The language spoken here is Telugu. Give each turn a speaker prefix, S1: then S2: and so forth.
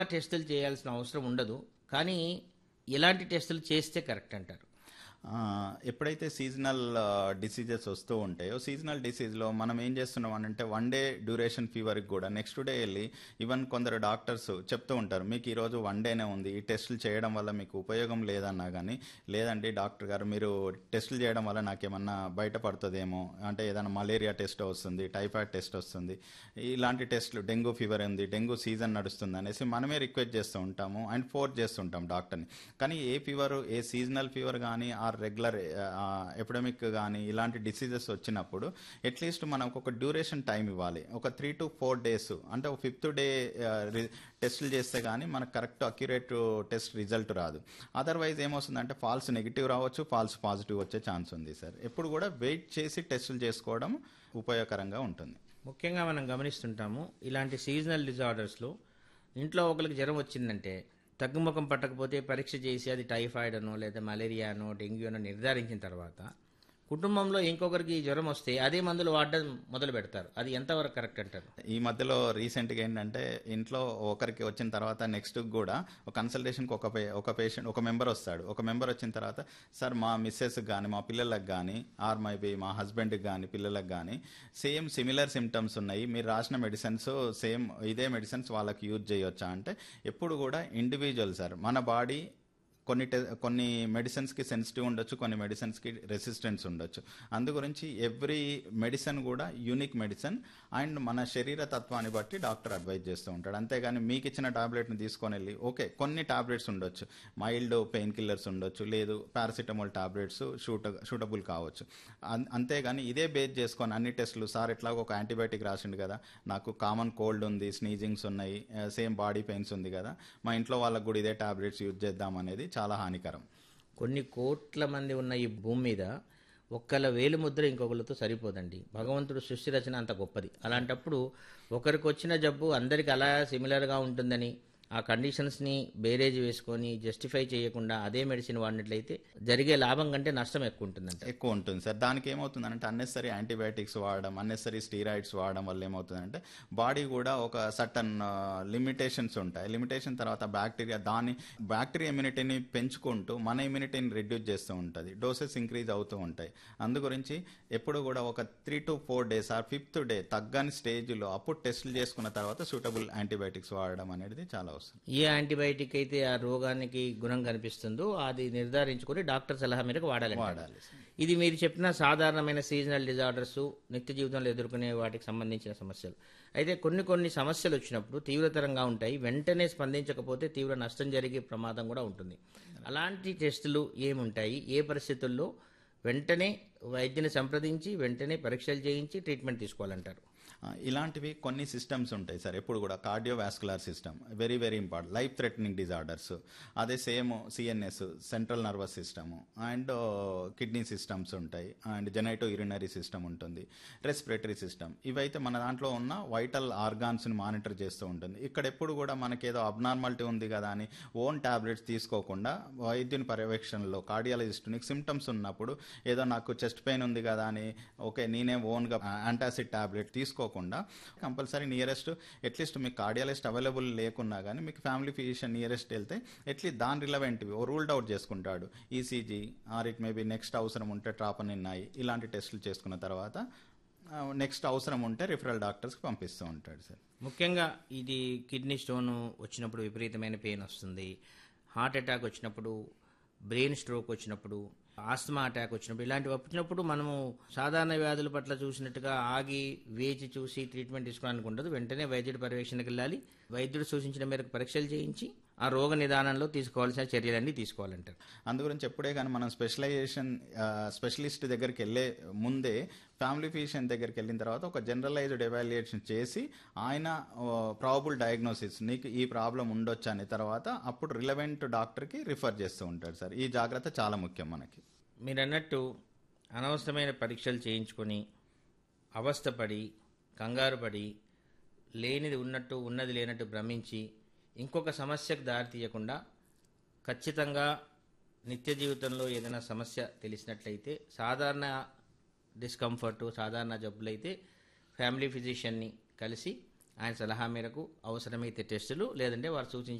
S1: టెస్టులు చేయాల్సిన అవసరం ఉండదు కానీ ఎలాంటి టెస్టులు చేస్తే కరెక్ట్ అంటారు
S2: ఆ, ఎప్పుడైతే సీజనల్ డిసీజెస్ వస్తూ ఉంటాయో సీజనల్ డిసీజ్లో మనం ఏం చేస్తున్నాం అని అంటే వన్ డే డ్యూరేషన్ ఫీవర్కి కూడా నెక్స్ట్ డే వెళ్ళి ఈవెన్ కొందరు డాక్టర్స్ చెప్తూ ఉంటారు మీకు ఈరోజు వన్ డేనే ఉంది ఈ టెస్టులు చేయడం వల్ల మీకు ఉపయోగం లేదన్నా కానీ లేదండి డాక్టర్ గారు మీరు టెస్టులు చేయడం వల్ల నాకేమన్నా బయటపడుతుందేమో అంటే ఏదైనా మలేరియా టెస్ట్ వస్తుంది టైఫాయిడ్ టెస్ట్ వస్తుంది ఇలాంటి టెస్టులు డెంగ్యూ ఫీవర్ ఉంది డెంగ్యూ సీజన్ నడుస్తుంది అనేసి మనమే రిక్వెస్ట్ చేస్తూ ఉంటాము అండ్ ఫోర్స్ చేస్తుంటాం డాక్టర్ని కానీ ఏ ఫీవర్ ఏ సీజనల్ ఫీవర్ కానీ ఆర్ రెగ్యులర్ ఎపిడమిక్ కానీ ఇలాంటి డిసీజెస్ వచ్చినప్పుడు అట్లీస్ట్ మనకు ఒక డ్యూరేషన్ టైం ఇవ్వాలి ఒక త్రీ టు ఫోర్ డేస్ అంటే ఒక ఫిఫ్త్ డే టెస్టులు చేస్తే కానీ మనకు కరెక్ట్ అక్యురేట్ టెస్ట్ రిజల్ట్ రాదు అదర్వైజ్ ఏమొస్తుందంటే ఫాల్స్ నెగిటివ్ రావచ్చు ఫాల్స్ పాజిటివ్ వచ్చే ఛాన్స్ ఉంది సార్ ఎప్పుడు కూడా వెయిట్ చేసి టెస్టులు చేసుకోవడం ఉపయోగకరంగా ఉంటుంది
S1: ముఖ్యంగా మనం గమనిస్తుంటాము ఇలాంటి సీజనల్ డిజార్డర్స్లో ఇంట్లో ఒకరికి జ్వరం వచ్చిందంటే తగ్గుముఖం పట్టకపోతే పరీక్ష చేసి అది టైఫాయిడ్ అనో లేదా మలేరియానో డెంగ్యూ అనో నిర్ధారించిన తర్వాత కుటుంబంలో ఇంకొకరికి జ్వరం వస్తే అదే మందులు వాడడం మొదలు పెడతారు అది ఎంతవరకు కరెక్ట్ అంటారు
S2: ఈ మధ్యలో రీసెంట్గా ఏంటంటే ఇంట్లో ఒకరికి వచ్చిన తర్వాత నెక్స్ట్ కూడా ఒక కన్సల్టేషన్కి ఒక పే ఒక పేషెంట్ ఒక మెంబర్ వస్తాడు ఒక మెంబర్ వచ్చిన తర్వాత సార్ మా మిస్సెస్కి కానీ మా పిల్లలకు కానీ ఆర్ మైబీ మా హస్బెండ్కి కానీ పిల్లలకు కానీ సేమ్ సిమిలర్ సిమ్టమ్స్ ఉన్నాయి మీరు రాసిన మెడిసిన్స్ సేమ్ ఇదే మెడిసిన్స్ వాళ్ళకి యూజ్ చేయొచ్చా అంటే ఎప్పుడు కూడా ఇండివిజువల్ సార్ మన బాడీ కొన్ని టె కొన్ని మెడిసిన్స్కి సెన్సిటివ్ ఉండొచ్చు కొన్ని మెడిసిన్స్కి రెసిస్టెన్స్ ఉండొచ్చు అందు గురించి ఎవ్రీ మెడిసిన్ కూడా యూనిక్ మెడిసిన్ అండ్ మన శరీర తత్వాన్ని బట్టి డాక్టర్ అడ్వైజ్ చేస్తూ ఉంటాడు అంతేగాని మీకు ఇచ్చిన టాబ్లెట్ని తీసుకొని వెళ్ళి ఓకే కొన్ని టాబ్లెట్స్ ఉండొచ్చు మైల్డ్ పెయిన్ కిల్లర్స్ ఉండొచ్చు లేదు పారాసిటమాల్ టాబ్లెట్స్ షూట షూటబుల్ కావచ్చు అన్- అంతేగాని ఇదే బేస్ చేసుకొని అన్ని టెస్టులు సార్ ఎట్లాగో ఒక యాంటీబయాటిక్ రాసిండు కదా నాకు కామన్ కోల్డ్ ఉంది స్నీజింగ్స్ ఉన్నాయి సేమ్ బాడీ పెయిన్స్ ఉంది కదా మా ఇంట్లో వాళ్ళకు కూడా ఇదే టాబ్లెట్స్ యూజ్ చేద్దాం అనేది చాలా హానికరం
S1: కొన్ని కోట్ల మంది ఉన్న ఈ భూమి మీద ఒక్కల వేలు ముద్ర ఇంకొకరితో సరిపోదండి భగవంతుడు సృష్టి రచన అంత గొప్పది అలాంటప్పుడు ఒకరికి వచ్చిన జబ్బు అందరికి అలా సిమిలర్గా ఉంటుందని ఆ కండిషన్స్ని బేరేజ్ వేసుకొని జస్టిఫై చేయకుండా అదే మెడిసిన్ వాడినట్లయితే జరిగే లాభం కంటే నష్టం ఎక్కువ ఉంటుందంట
S2: ఎక్కువ ఉంటుంది సార్ దానికి ఏమవుతుందంటే అన్నెసరీ యాంటీబయాటిక్స్ వాడడం అన్నెసరీ స్టీరాయిడ్స్ వాడడం వల్ల ఏమవుతుందంటే బాడీ కూడా ఒక సటన్ లిమిటేషన్స్ ఉంటాయి లిమిటేషన్ తర్వాత బ్యాక్టీరియా దాని బ్యాక్టీరియా ఇమ్యూనిటీని పెంచుకుంటూ మన ఇమ్యూనిటీని రిడ్యూస్ చేస్తూ ఉంటుంది డోసెస్ ఇంక్రీజ్ అవుతూ ఉంటాయి అందు గురించి ఎప్పుడు కూడా ఒక three two four days or fifth day తగ్గని స్టేజ్లో అప్పుడు టెస్టులు చేసుకున్న తర్వాత సూటబుల్ యాంటీబయాటిక్స్ వాడడం అనేది చాలా అవసరం
S1: ఏ యాంటీబయాటిక్ అయితే ఆ రోగానికి గుణం కనిపిస్తుందో అది నిర్ధారించుకొని డాక్టర్ సలహా మేరకు వాడాలి
S2: వాడాలి
S1: ఇది మీరు చెప్పిన సాధారణమైన సీజనల్ డిజార్డర్స్ నిత్య జీవితంలో ఎదుర్కొనే వాటికి సంబంధించిన సమస్యలు అయితే కొన్ని కొన్ని సమస్యలు వచ్చినప్పుడు తీవ్రతరంగా ఉంటాయి వెంటనే స్పందించకపోతే తీవ్ర నష్టం జరిగే ప్రమాదం కూడా ఉంటుంది అలాంటి టెస్టులు ఏముంటాయి ఏ పరిస్థితుల్లో వెంటనే వైద్యుని సంప్రదించి వెంటనే పరీక్షలు చేయించి ట్రీట్మెంట్ తీసుకోవాలంటారు
S2: ఆ, ఇలాంటివి కొన్ని సిస్టమ్స్ ఉంటాయి సార్ ఎప్పుడు కూడా cardiovascular system very very important life threatening disorders అదే same CNS central nervous system and kidney systems ఉంటాయి అండ్ జెనైటో యూరినరీ సిస్టమ్ ఉంటుంది రెస్పిరేటరీ సిస్టమ్ ఇవైతే మన దాంట్లో ఉన్న వైటల్ ఆర్గాన్స్ని మానిటర్ చేస్తూ ఉంటుంది ఇక్కడ ఎప్పుడు కూడా మనకేదో అబ్నార్మాలిటీ ఉంది కదా అని ఓన్ టాబ్లెట్స్ తీసుకోకుండా వైద్యుని పర్యవేక్షణలో కార్డియాలజిస్ట్ నీకు సిమ్టమ్స్ ఉన్నప్పుడు ఏదో నాకు చెస్ట్ పెయిన్ ఉంది కదా అని ఓకే నేనే ఓన్గా యాంటాసిడ్ టాబ్లెట్ తీసుకోకుండా కంపల్సరీ నియరెస్ట్ అట్లీస్ట్ మీకు కార్డియాలజిస్ట్ అవైలబుల్ లేకున్నా కానీ మీకు ఫ్యామిలీ ఫిజిషియన్ నియరెస్ట్ వెళ్తే అట్లీస్ట్ దాని రిలవెంట్వి ఓ రూల్డ్ అవుట్ చేసుకుంటాడు ECG or it maybe next అవసరం ఉంటే ట్రాపన్ ఉన్నాయి ఇలాంటి టెస్టులు చేసుకున్న తర్వాత నెక్స్ట్ అవసరం ఉంటే రిఫరల్ డాక్టర్స్కి పంపిస్తూ ఉంటాడు సార్
S1: ముఖ్యంగా ఇది కిడ్నీ స్టోన్ వచ్చినప్పుడు విపరీతమైన పెయిన్ వస్తుంది హార్ట్ అటాక్ వచ్చినప్పుడు బ్రెయిన్ స్ట్రోక్ వచ్చినప్పుడు ఆస్తమా అటాక్ వచ్చినప్పుడు ఇలాంటివి వచ్చినప్పుడు మనము సాధారణ వ్యాధుల పట్ల చూసినట్టుగా ఆగి వేచి చూసి ట్రీట్మెంట్ తీసుకోవడానికి ఉండదు వెంటనే వైద్యుడి పర్యవేక్షణకు వెళ్ళాలి వైద్యుడు సూచించిన మేరకు పరీక్షలు చేయించి ఆ రోగ నిదానంలో తీసుకోవాల్సిన చర్యలన్నీ తీసుకోవాలంటారు
S2: అందు గురించి ఎప్పుడే కానీ మనం స్పెషలైజేషన్ స్పెషలిస్ట్ దగ్గరికి వెళ్ళే ముందే ఫ్యామిలీ ఫిజిషియన్ దగ్గరికి వెళ్ళిన తర్వాత ఒక జనరలైజ్డ్ ఎవాల్యుయేషన్ చేసి ఆయన ప్రాబుల్ డయాగ్నోసిస్ నీకు ఈ ప్రాబ్లం ఉండొచ్చు అనే తర్వాత అప్పుడు రిలవెంట్ డాక్టర్కి రిఫర్ చేస్తూ ఉంటాడు సార్ ఈ జాగ్రత్త చాలా ముఖ్యం మనకి
S1: మీరు అన్నట్టు అనవసరమైన పరీక్షలు చేయించుకొని అవస్థపడి కంగారు పడి లేనిది ఉన్నట్టు ఉన్నది లేనట్టు భ్రమించి ఇంకొక సమస్యకు దారి తీయకుండా ఖచ్చితంగా నిత్య జీవితంలో ఏదైనా సమస్య తెలిసినట్లయితే సాధారణ డిస్కంఫర్ట్ సాధారణ జబ్బులైతే ఫ్యామిలీ ఫిజిషియన్ని కలిసి ఆయన సలహా మేరకు అవసరమైతే టెస్టులు లేదంటే వారు సూచించిన